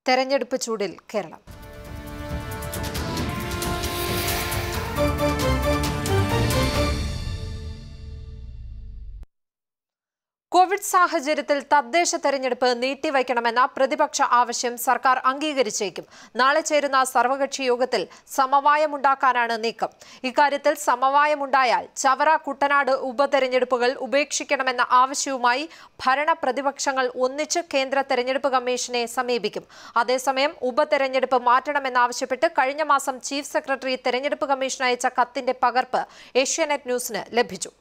തെരഞ്ഞെടുപ്പ് ചൂടിൽ കേരളം കോവിഡ് സാഹചര്യത്തിൽ തദ്ദേശ തെരഞ്ഞെടുപ്പ് നീട്ടിവയ്ക്കണമെന്ന പ്രതിപക്ഷ ആവശ്യം സർക്കാർ അംഗീകരിച്ചേക്കും നാളെ ചേരുന്ന സർവകക്ഷി യോഗത്തിൽ സമവായമുണ്ടാക്കാനാണ് നീക്കം ഇക്കാര്യത്തിൽ സമവായമുണ്ടായാൽ ചവറ കുട്ടനാട് ഉപതെരഞ്ഞെടുപ്പുകൾ ഉപേക്ഷിക്കണമെന്ന ആവശ്യവുമായി ഭരണ പ്രതിപക്ഷങ്ങൾ ഒന്നിച്ച് കേന്ദ്ര തെരഞ്ഞെടുപ്പ് കമ്മീഷനെ സമീപിക്കും അതേസമയം ഉപതെരഞ്ഞെടുപ്പ് മാറ്റണമെന്നാവശ്യപ്പെട്ട് കഴിഞ്ഞ മാസം ചീഫ് സെക്രട്ടറി തെരഞ്ഞെടുപ്പ് കമ്മീഷൻ അയച്ച കത്തിന്റെ പകർപ്പ് ഏഷ്യാനെറ്റ് ന്യൂസിന് ലഭിച്ചു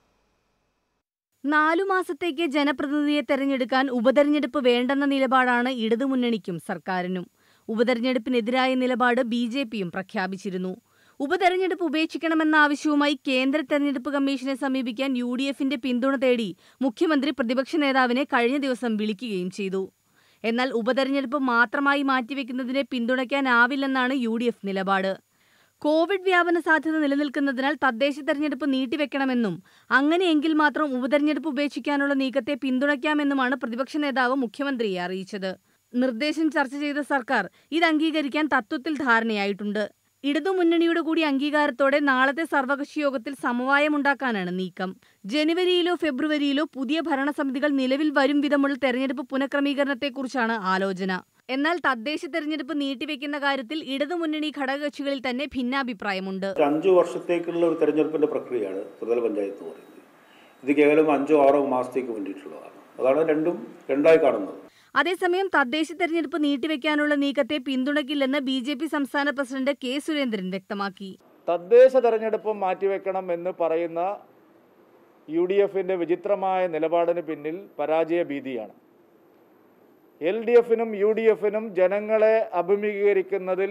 നാലു മാസത്തേക്ക് ജനപ്രതിനിധിയെ തെരഞ്ഞെടുക്കാൻ ഉപതെരഞ്ഞെടുപ്പ് വേണ്ടെന്ന നിലപാടാണ് ഇടതുമുന്നണിക്കും സർക്കാരിനും ഉപതെരഞ്ഞെടുപ്പിനെതിരായ നിലപാട് ബി ജെ പിയും പ്രഖ്യാപിച്ചിരുന്നു ഉപതെരഞ്ഞെടുപ്പ് ഉപേക്ഷിക്കണമെന്ന ആവശ്യവുമായി കേന്ദ്ര തെരഞ്ഞെടുപ്പ് കമ്മീഷനെ സമീപിക്കാൻ യു ഡി എഫിന്റെ പിന്തുണ തേടി മുഖ്യമന്ത്രി പ്രതിപക്ഷ നേതാവിനെ കഴിഞ്ഞ ദിവസം വിളിക്കുകയും ചെയ്തു എന്നാൽ ഉപതെരഞ്ഞെടുപ്പ് മാത്രമായി മാറ്റിവെക്കുന്നതിനെ പിന്തുണയ്ക്കാനാവില്ലെന്നാണ് യു ഡി എഫ് നിലപാട് കോവിഡ് വ്യാപന സാധ്യത നിലനിൽക്കുന്നതിനാൽ തദ്ദേശ തെരഞ്ഞെടുപ്പ് നീട്ടിവെക്കണമെന്നും അങ്ങനെയെങ്കിൽ മാത്രം ഉപതെരഞ്ഞെടുപ്പ് ഉപേക്ഷിക്കാനുള്ള നീക്കത്തെ പിന്തുണയ്ക്കാമെന്നുമാണ് പ്രതിപക്ഷ നേതാവ് മുഖ്യമന്ത്രിയെ അറിയിച്ചത് നിർദ്ദേശം ചർച്ച ചെയ്ത സർക്കാർ ഇത് അംഗീകരിക്കാൻ തത്വത്തിൽ ധാരണയായിട്ടുണ്ട് ഇടതുമുന്നണിയുടെ കൂടി അംഗീകാരത്തോടെ നാളത്തെ സർവകക്ഷി യോഗത്തിൽ സമവായമുണ്ടാക്കാനാണ് നീക്കം ജനുവരിയിലോ ഫെബ്രുവരിയിലോ പുതിയ ഭരണസമിതികൾ നിലവിൽ വരും വിധമുള്ള തെരഞ്ഞെടുപ്പ് പുനഃക്രമീകരണത്തെക്കുറിച്ചാണ് ആലോചന എന്നാൽ തദ്ദേശ തെരഞ്ഞെടുപ്പ് നീട്ടിവെക്കുന്ന കാര്യത്തിൽ ഇടതുമുന്നണി ഘടകകക്ഷികളിൽ തന്നെ ഭിന്നാഭിപ്രായമുണ്ട് ഒരു അഞ്ചു വർഷത്തേക്കുള്ള ഒരു തെരഞ്ഞെടുപ്പിന്റെ പ്രക്രിയയാണ് ത്രിതല പഞ്ചായത്ത് എന്ന് പറയുന്നത് ഇത് കേവലം അഞ്ചോ ആറോ മാസത്തേക്ക് വേണ്ടിയിട്ടുള്ളതാണ് അതാണ് രണ്ടും രണ്ടായി കാണുന്നത് അതേസമയം തദ്ദേശ തെരഞ്ഞെടുപ്പ് നീട്ടിവെക്കാനുള്ള നീക്കത്തെ പിന്തുണയ്ക്കില്ലെന്ന് ബി ജെ പി സംസ്ഥാന പ്രസിഡന്റ് കെ സുരേന്ദ്രൻ വ്യക്തമാക്കി തദ്ദേശ തെരഞ്ഞെടുപ്പ് മാറ്റിവെക്കണം എന്ന് പറയുന്ന യു ഡി എഫിൻ്റെ വിചിത്രമായ നിലപാടിന് പിന്നിൽ പരാജയ ഭീതിയാണ് എൽ ഡി എഫിനും യു ഡി എഫിനും ജനങ്ങളെ അഭിമുഖീകരിക്കുന്നതിൽ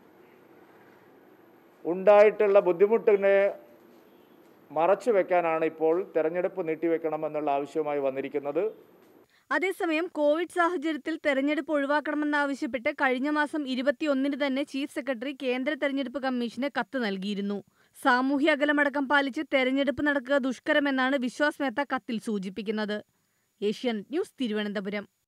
ഉണ്ടായിട്ടുള്ള ബുദ്ധിമുട്ടിനെ മറച്ചു വെക്കാനാണ് ഇപ്പോൾ തെരഞ്ഞെടുപ്പ് നീട്ടിവെക്കണമെന്നുള്ള ആവശ്യവുമായി വന്നിരിക്കുന്നത് അതേസമയം കോവിഡ് സാഹചര്യത്തിൽ തെരഞ്ഞെടുപ്പ് ഒഴിവാക്കണമെന്നാവശ്യപ്പെട്ട് കഴിഞ്ഞ മാസം ഇരുപത്തിയൊന്നിന് തന്നെ ചീഫ് സെക്രട്ടറി കേന്ദ്ര തെരഞ്ഞെടുപ്പ് കമ്മീഷന് കത്ത് നൽകിയിരുന്നു സാമൂഹ്യ അകലമടക്കം പാലിച്ച് തെരഞ്ഞെടുപ്പ് നടക്കുക ദുഷ്കരമെന്നാണ് വിശ്വാസ് മേത്ത കത്തിൽ സൂചിപ്പിക്കുന്നത് ഏഷ്യൻ ന്യൂസ് തിരുവനന്തപുരം